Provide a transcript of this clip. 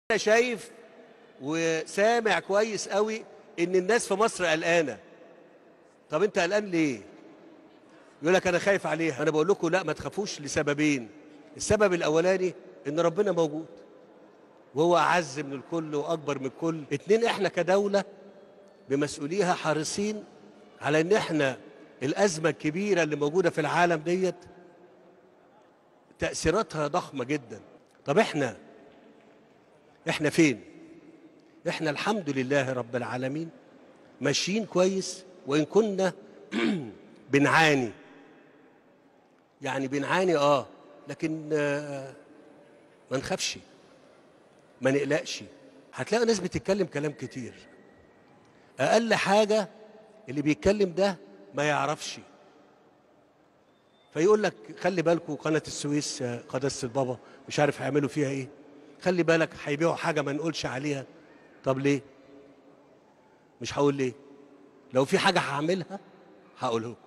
انا شايف وسامع كويس قوي ان الناس في مصر قلقانه طب انت قلقان ليه يقول لك انا خايف عليها انا بقول لكم لا ما تخافوش لسببين السبب الاولاني ان ربنا موجود وهو اعز من الكل واكبر من الكل اتنين احنا كدوله بمسؤوليها حريصين على ان احنا الازمه الكبيره اللي موجوده في العالم ديت تاثيراتها ضخمه جدا طب احنا احنا فين احنا الحمد لله رب العالمين ماشيين كويس وان كنا بنعاني يعني بنعاني اه لكن آه ما نخافش ما نقلقش هتلاقي ناس بتتكلم كلام كتير اقل حاجه اللي بيتكلم ده ما يعرفش فيقول لك خلي بالكم قناه السويس آه، قداسه البابا مش عارف هيعملوا فيها ايه خلي بالك هيبيعوا حاجه ما نقولش عليها طب ليه مش هقول ليه لو في حاجه هعملها هقولها لكم